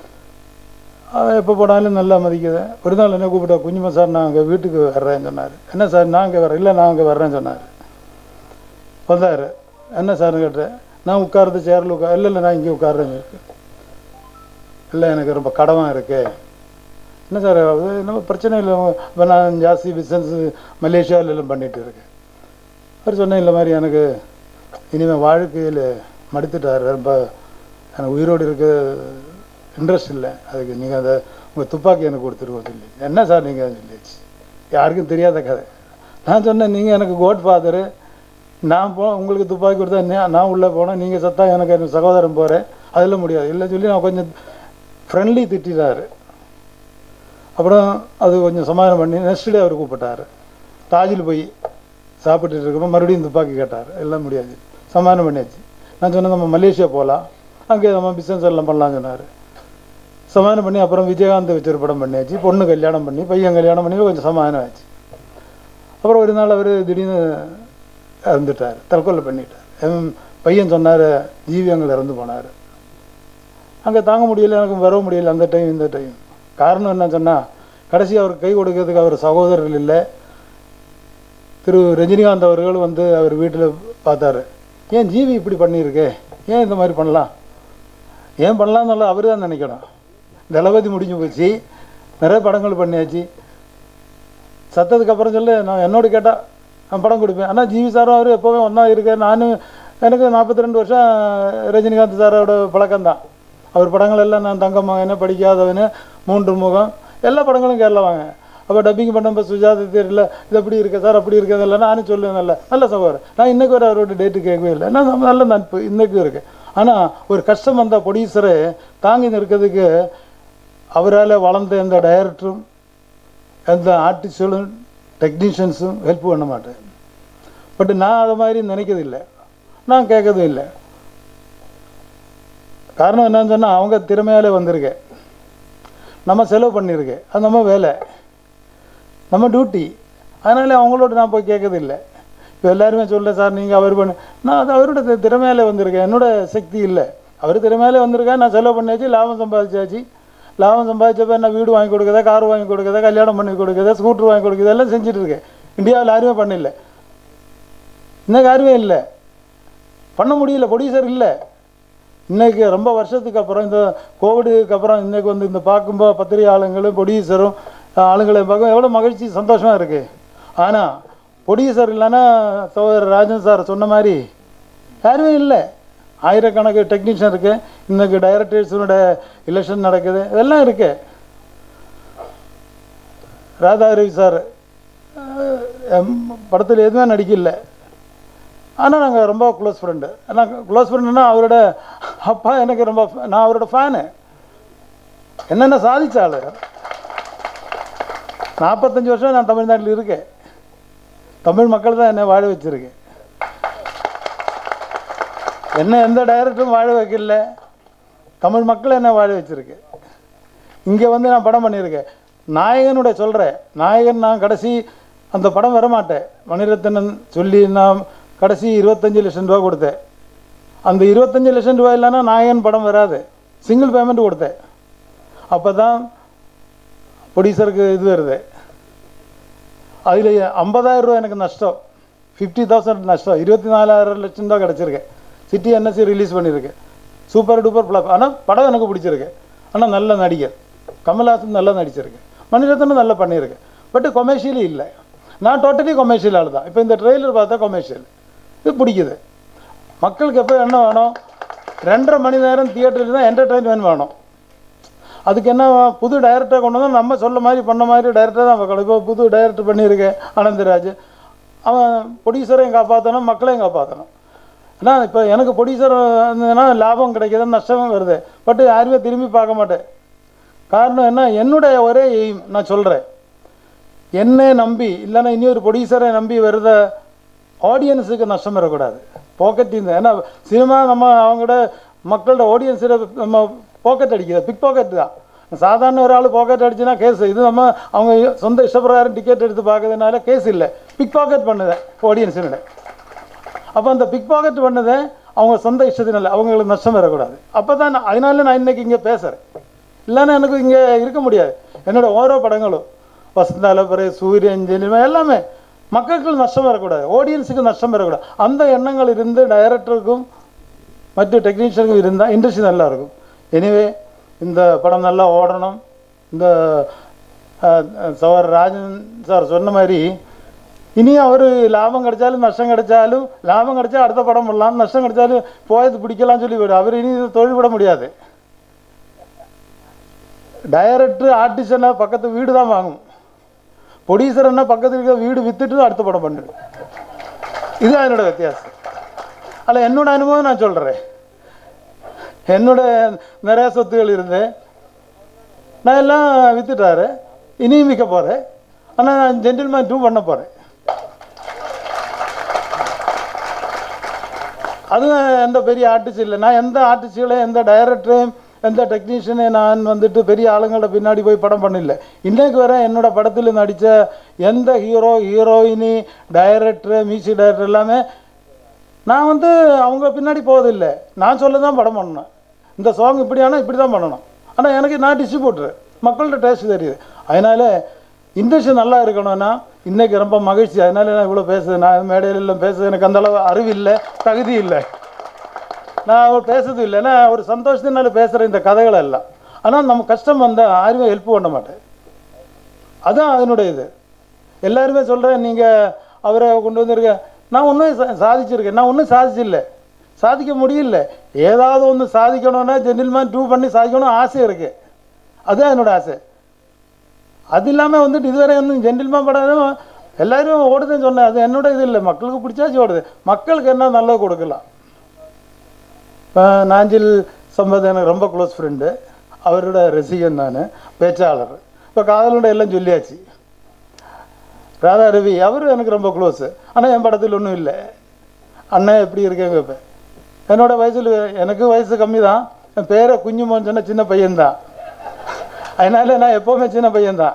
எப்போ போனாலும் நல்லா மதிக்குது ஒரு நாள் என்ன கூப்பிட்டா குஞ்சுமா சார் நான் அங்கே வீட்டுக்கு வர்றேன்னு சொன்னார் என்ன சார் நான் அங்கே வரேன் இல்லை நான் அங்கே வர்றேன்னு சொன்னார் வந்தார் என்ன சார்னு கேட்டேன் நான் உட்கார்றது சேரில் உட்கார் இல்லை இல்லை நான் இங்கே உட்கார்றேன்னு இருக்கு இல்லை எனக்கு ரொம்ப கடமாக இருக்கு என்ன சார் அது நம்ம பிரச்சனை இல்லை இப்போ நான் ஜாஸ்தி பிஸ்னஸ் மலேசியாவில் எல்லாம் பண்ணிட்டு இருக்கேன் அவர் சொன்னேன் இல்லை மாதிரி எனக்கு இனிமேல் வாழ்க்கையில் மடுத்துட்டார் ரொம்ப எனக்கு உயிரோடு இருக்க இன்ட்ரெஸ்ட் இல்லை அதுக்கு நீங்கள் அந்த உங்கள் துப்பாக்கி எனக்கு கொடுத்துருவோம் சொல்லி என்ன சார் நீங்கள் சொல்லிச்சு யாருக்கும் தெரியாத கதை நான் சொன்னேன் நீங்கள் எனக்கு கோட் ஃபாதரு நான் போ உங்களுக்கு துப்பாக்கி கொடுத்தா நான் நான் உள்ளே போனேன் நீங்கள் சத்தா எனக்கு என் சகோதரன் போகிறேன் அதில் முடியாது இல்லை சொல்லி நான் கொஞ்சம் ஃப்ரெண்ட்லி திட்டிட்டாரு அப்புறம் அது கொஞ்சம் சமாதானம் பண்ணி நெக்ஸ்ட் டே அவர் கூப்பிட்டாரு தாஜில் போய் சாப்பிட்டுட்டு இருக்கப்போ மறுபடியும் துப்பாக்கி கேட்டார் எல்லாம் முடியாது சமாதானம் பண்ணியாச்சு நான் சொன்னேன் நம்ம மலேசியா போகலாம் அங்கே நம்ம பிஸ்னஸ் எல்லாம் பண்ணலாம்னு சொன்னார் சமாதானம் பண்ணி அப்புறம் விஜயகாந்த் வச்சு ஒரு படம் பண்ணியாச்சு பொண்ணு கல்யாணம் பண்ணி பையன் கல்யாணம் பண்ணி கொஞ்சம் சமாதானம் ஆச்சு அப்புறம் ஒரு நாள் அவர் திடீர்னு இறந்துட்டார் தற்கொலை பண்ணிட்டார் என் பையன் சொன்னார் ஜீவி அங்கே இறந்து போனார் அங்கே தாங்க முடியல எனக்கு வர முடியல அந்த டைம் இந்த டைம் காரணம் என்ன சொன்னால் கடைசி அவருக்கு கை கொடுக்கறதுக்கு அவர் சகோதரர்கள் இல்லை திரு ரஜினிகாந்த் அவர்கள் வந்து அவர் வீட்டில் பார்த்தாரு ஏன் ஜீவி இப்படி பண்ணியிருக்கே ஏன் இந்த மாதிரி பண்ணலாம் ஏன் பண்ணலாம்னு அவர் தான் நினைக்கணும் தளபதி முடிஞ்சு போச்சு நிறைய படங்கள் பண்ணியாச்சு சத்ததுக்கு அப்புறம் சொல்லு நான் என்னோட கேட்டால் நான் படம் கொடுப்பேன் ஆனால் ஜிவி சாரும் அவர் எப்போவுமே ஒன்றா இருக்கேன் நானும் எனக்கு நாற்பத்தி ரெண்டு வருஷம் ரஜினிகாந்த் சாரோட பழக்கம்தான் அவர் படங்கள் எல்லாம் நான் தங்க மகனு படிக்காதவனு மூன்று முகம் எல்லா படங்களும் கேரளா வாங்க அப்போ டப்பிங் பண்ணப்போ சுஜாதா தெரியல இது அப்படி இருக்க சார் அப்படி இருக்கிறது இல்லை நானும் சொல்லுவேன் நல்ல நல்ல சகோதரர் நான் இன்னைக்கு வரை அவரோட டேட்டு கேட்கவே இல்லை நான் நல்ல நட்பு இன்னைக்கும் இருக்கு ஆனால் ஒரு கஷ்டம் வந்த ப்ரொடியூசரை தாங்கி நிற்கிறதுக்கு அவரால் வளர்ந்த எந்த டைரக்டரும் எந்த ஆர்டிஸ்டும் டெக்னீஷியன்ஸும் ஹெல்ப் பண்ண மாட்டேன் பட் நான் அதை மாதிரி நினைக்கிறதில்லை நான் கேட்கறதும் இல்லை காரணம் என்னன்னு சொன்னால் அவங்க திறமையாலே வந்திருக்கேன் நம்ம செலவு பண்ணியிருக்கேன் அது நம்ம வேலை நம்ம டியூட்டி அதனால அவங்களோட நான் போய் கேட்கறதில்லை இப்போ எல்லாருமே சொல்ல சார் நீங்கள் அவர் பண்ணு நான் அது அவரோட தி- திறமையாலே வந்திருக்கேன் என்னோட சக்தி இல்லை அவர் திறமையாலே வந்திருக்கேன் நான் செலவு பண்ணியாச்சு லாபம் சம்பாதிச்சாச்சு லாபம் சம்பாதிச்சப்ப நான் வீடு வாங்கி கொடுக்குறதா கார் வாங்கி கொடுக்குறதா கல்யாணம் பண்ணி கொடுக்குறதா ஸ்கூட்டர் வாங்கி கொடுக்குறதா எல்லாம் செஞ்சுட்டு இருக்கேன் இந்தியாவில் யாருமே பண்ணல இன்னும் யாருமே இல்லை பண்ண முடியல ப்ரொடியூசர் இல்லை இன்னைக்கு ரொம்ப வருஷத்துக்கு அப்புறம் இந்த கோவிடுக்கு அப்புறம் இன்னைக்கு வந்து இந்த பார்க்கும்போது பத்திரிகையாளர்களும் ப்ரொடியூசரும் ஆளுங்களை பார்க்க எவ்வளோ மகிழ்ச்சி சந்தோஷமாக இருக்குது ஆனால் ப்ரொடியூசர் இல்லைன்னா சகோதரர் ராஜன் சார் சொன்ன மாதிரி யாருமே இல்லை ஆயிரக்கணக்கு டெக்னீஷியன் இருக்கு இன்னைக்கு டைரக்டர்ஸோட எலெக்ஷன் நடக்குது இதெல்லாம் இருக்கு ராதாரவி சார் படத்தில் எதுவுமே நடிக்கல ஆனால் நாங்கள் ரொம்ப க்ளோஸ் ஃப்ரெண்டு நான் க்ளோஸ் ஃப்ரெண்டுன்னா அவரோட அப்பா எனக்கு ரொம்ப நான் அவரோட ஃபேனு என்னென்ன சாதிச்ச ஆளு நாற்பத்தஞ்சு வருஷம் நான் தமிழ்நாட்டில் இருக்கேன் தமிழ் மக்கள் தான் என்னை வாழ வச்சிருக்கு என்ன எந்த டைரக்டரும் வாழ வைக்கல தமிழ் மக்கள் என்ன வாழ வச்சிருக்கு இங்கே வந்து நான் படம் பண்ணியிருக்கேன் நாயகனுடைய சொல்கிறேன் நாயகன் நான் கடைசி அந்த படம் வரமாட்டேன் மணிரத்னன் சொல்லி நான் கடைசி இருபத்தஞ்சு லட்சம் ரூபா கொடுத்தேன் அந்த இருபத்தஞ்சு லட்சம் ரூபா இல்லைன்னா நாயகன் படம் வராது சிங்கிள் பேமெண்ட் கொடுத்தேன் அப்போ தான் ப்ரொடியூசருக்கு இது வருது அதில் ஐம்பதாயிரம் ரூபா எனக்கு நஷ்டம் ஃபிஃப்டி தௌசண்ட் நஷ்டம் இருபத்தி நாலாயிரம் லட்சம் தான் கிடச்சிருக்கு சிட்டி என்எஸ்சி ரிலீஸ் பண்ணியிருக்கேன் சூப்பர் டூப்பர் ஃப்ளாப் ஆனால் படம் எனக்கு பிடிச்சிருக்கு ஆனால் நல்ல நடிகர் கமல்ஹாசன் நல்லா நடிச்சிருக்கு மணிரத்னம் நல்லா பண்ணியிருக்கு பட் கொமர்ஷியலி இல்லை நான் டோட்டலி கொமர்ஷியல் ஆள் தான் இப்போ இந்த ட்ரெய்லர் பார்த்தா கொமர்ஷியல் இது பிடிக்குது மக்களுக்கு எப்போ என்ன வேணும் ரெண்டரை மணி நேரம் தியேட்டரில் தான் என்டர்டெயின்மெண்ட் வேணும் அதுக்கு என்ன புது டைரக்டர் கொண்டு வந்து நம்ம சொல்ல மாதிரி பண்ண மாதிரி டைரக்டர் தான் பார்க்கணும் இப்போ புது டைரக்டர் பண்ணியிருக்கேன் ஆனந்தராஜ் அவன் ப்ரொடியூசரையும் காப்பாற்றணும் மக்களையும் காப்பாற்றணும் ஏன்னா இப்போ எனக்கு ப்ரொடியூசர் இருந்ததுன்னா லாபம் கிடைக்கிது நஷ்டமும் வருது பட் யாருமே திரும்பி பார்க்க மாட்டேன் காரணம் என்ன என்னுடைய ஒரே எய்ம் நான் சொல்கிறேன் என்னை நம்பி இல்லைன்னா இனி ஒரு ப்ரொடியூசரை நம்பி வருத ஆடியன்ஸுக்கு நஷ்டம் வரக்கூடாது பாக்கெட் இந்த ஏன்னா சினிமா நம்ம அவங்களோட மக்களோட ஆடியன்ஸில் நம்ம பாக்கெட் அடிக்கிறது பிக் பாக்கெட் தான் சாதாரண ஒரு ஆள் பாக்கெட் அடிச்சுன்னா கேஸ் இது நம்ம அவங்க சொந்த இஷ்டப்பிரகாரம் டிக்கெட் எடுத்து பார்க்கறதுனால கேஸ் இல்லை பிக் பாக்கெட் பண்ணுது ஆடியன்ஸினோட அப்போ அந்த பிக் பாக்கெட் பண்ணதை அவங்க சொந்த இஷ்டத்தினால அவங்களுக்கு நஷ்டம் வரக்கூடாது அப்போ தான் நான் அதனால நான் இன்னைக்கு இங்கே பேசுகிறேன் இல்லைன்னா எனக்கு இங்கே இருக்க முடியாது என்னோட ஓரோ படங்களும் வசந்தால பிறகு சூரியன் ஜெனிமா எல்லாமே மக்களுக்கு நஷ்டம் வரக்கூடாது ஆடியன்ஸுக்கு நஷ்டம் வரக்கூடாது அந்த எண்ணங்கள் இருந்து டைரக்டருக்கும் மற்ற டெக்னீஷியனுக்கும் இருந்தால் இண்டஸ்ட்ரி நல்லா இருக்கும் எனிவே இந்த படம் நல்லா ஓடணும் இந்த சவர் ராஜன் சார் சொன்ன மாதிரி இனி அவர் லாபம் கிடைச்சாலும் நஷ்டம் கிடைச்சாலும் லாபம் கிடைச்சா அடுத்த படம் பண்ணலாம் நஷ்டம் கிடைச்சாலும் போயது பிடிக்கலாம்னு சொல்லி போய்டும் அவர் இனி தொழில் விட முடியாது டைரக்டர் ஆர்டிஸ்ட்னா பக்கத்து வீடு தான் வாங்கும் ப்ரொடியூசர் என்ன பக்கத்தில் இருக்க வீடு வித்துட்டு அடுத்த படம் பண்ணிடும் இதுதான் என்னோட வித்தியாசம் அதில் என்னோட அனுபவம் நான் சொல்கிறேன் என்னோட நிறைய சொத்துகள் இருந்து நான் எல்லாம் வித்துட்டாரு இனியும் விற்க போகிறேன் ஆனால் நான் ஜென்டில்மேன் டூ பண்ண போகிறேன் அதுவும் எந்த பெரிய ஆர்டிஸ்ட் இல்லை நான் எந்த ஆர்டிஸ்ட்களையும் எந்த டைரக்டரையும் எந்த டெக்னீஷியனையும் நான் வந்துட்டு பெரிய ஆளுங்களோட பின்னாடி போய் படம் பண்ணல இன்னைக்கு வரை என்னோட படத்தில் நடித்த எந்த ஹீரோ ஹீரோயினி டைரக்டர் மியூசிக் டைரக்டர் எல்லாமே நான் வந்து அவங்க பின்னாடி போவதில்லை நான் சொல்ல தான் படம் பண்ணணும் இந்த சாங் இப்படி ஆனால் இப்படி தான் பண்ணணும் ஆனால் எனக்கு நான் டிஸ்ட்ரிபியூட்டர் மக்கள்கிட்ட டேஸ்ட் தெரியுது அதனால இண்டஸ்ட்ரி நல்லா இருக்கணும்னா இன்னைக்கு ரொம்ப மகிழ்ச்சி அதனால நான் இவ்வளோ பேசுது நான் மேடையில எல்லாம் பேசுது எனக்கு அந்த அளவு அறிவு இல்லை தகுதி இல்லை நான் அவர் பேசுறது இல்லை நான் ஒரு சந்தோஷத்தினால பேசுகிற இந்த கதைகள் எல்லாம் ஆனால் நம்ம கஷ்டம் வந்தால் யாருமே ஹெல்ப் பண்ண மாட்டேன் அதான் அதனுடைய இது எல்லாருமே சொல்கிறேன் நீங்கள் அவரை கொண்டு வந்திருக்க நான் ஒன்றும் சாதிச்சிருக்கேன் நான் ஒன்றும் சாதிச்சில்ல சாதிக்க முடியல ஏதாவது ஒன்று சாதிக்கணும்னா ஜென்டில்மேன் டூ பண்ணி சாதிக்கணும் ஆசை இருக்குது அதுதான் என்னோட ஆசை அது இல்லாமல் வந்துட்டு இதுவரை வந்து ஜென்டில்மேன் படம் எல்லாரும் ஓடுதுன்னு சொன்னேன் அது என்னோட இது இல்லை மக்களுக்கு பிடிச்சாச்சு ஓடுது மக்களுக்கு என்ன நல்லது கொடுக்கலாம் இப்போ நாஞ்சில் சம்பத் எனக்கு ரொம்ப க்ளோஸ் ஃப்ரெண்டு அவரோட ரசிகன் நான் பேச்சாளர் இப்போ காதலோட எல்லாம் சொல்லியாச்சு ராதா ரவி அவர் எனக்கு ரொம்ப க்ளோஸு ஆனால் என் படத்தில் ஒன்றும் இல்லை அண்ணன் எப்படி இருக்கேன் கேட்பேன் என்னோட வயசில் எனக்கு வயசு கம்மி தான் என் பேரை குஞ்சுமோன்னு சொன்ன சின்ன பையன்தான் அதனால நான் எப்போவுமே சின்ன பையன்தான்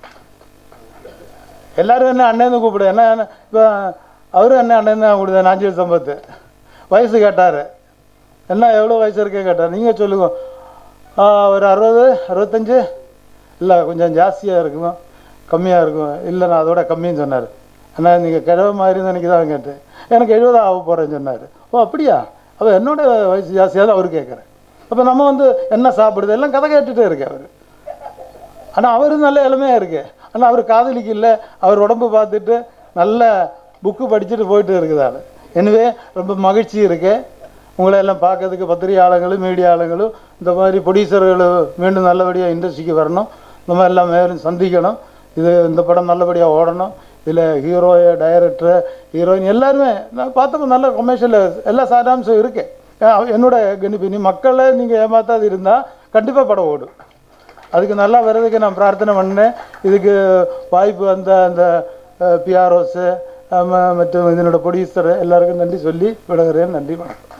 எல்லாரும் என்ன அண்ணன் கூப்பிடு என்ன இப்போ அவரும் என்ன அண்ணன் தான் கூப்பிடுது நாஞ்சில் சம்பத்து வயசு கேட்டார் என்ன எவ்வளோ வயசு இருக்கே கேட்டார் நீங்கள் சொல்லுங்க "ஆ, ஒரு அறுபது அறுபத்தஞ்சு இல்லை கொஞ்சம் ஜாஸ்தியாக இருக்குமா கம்மியாக இருக்கும் இல்லை நான் அதோட கம்மின்னு சொன்னார் அண்ணா நீங்கள் கிழவ மாதிரி நினைக்க தான் கேட்டேன் எனக்கு எழுபதா ஆக போகிறேன்னு சொன்னார் ஓ அப்படியா அப்போ என்னோட வயசு ஜாஸ்தியாக தான் அவர் கேட்குறேன் அப்போ நம்ம வந்து என்ன சாப்பிடுது எல்லாம் கதை கேட்டுகிட்டே இருக்கேன் அவர் ஆனால் அவரு நல்ல இளமையாக இருக்கு ஆனால் அவர் காதலிக்கு இல்லை அவர் உடம்பு பார்த்துட்டு நல்ல புக்கு படிச்சுட்டு போயிட்டு இருக்குதாரு எனவே ரொம்ப மகிழ்ச்சி இருக்கு உங்களை எல்லாம் பார்க்கறதுக்கு பத்திரிகையாளர்களும் மீடியாளர்களும் இந்த மாதிரி ப்ரொடியூசர்களும் மீண்டும் நல்லபடியாக இண்டஸ்ட்ரிக்கு வரணும் நம்ம எல்லாம் மேலும் சந்திக்கணும் இது இந்த படம் நல்லபடியாக ஓடணும் இதில் ஹீரோ டைரக்டர் ஹீரோயின் எல்லாருமே நான் பார்த்தப்ப நல்ல கமர்ஷியல் எல்லா சாராம்சம் இருக்கு அஹ் என்னோட கணிப்பு நீ மக்களை நீங்கள் ஏமாத்தாது இருந்தால் கண்டிப்பாக படம் ஓடும் அதுக்கு நல்லா வர்றதுக்கு நான் பிரார்த்தனை பண்ணேன் இதுக்கு வாய்ப்பு வந்த அந்த பிஆர்ஓஸு மற்றும் இதனோட ப்ரொடியூசர் எல்லாருக்கும் நன்றி சொல்லி விடுகிறேன் நன்றி வணக்கம்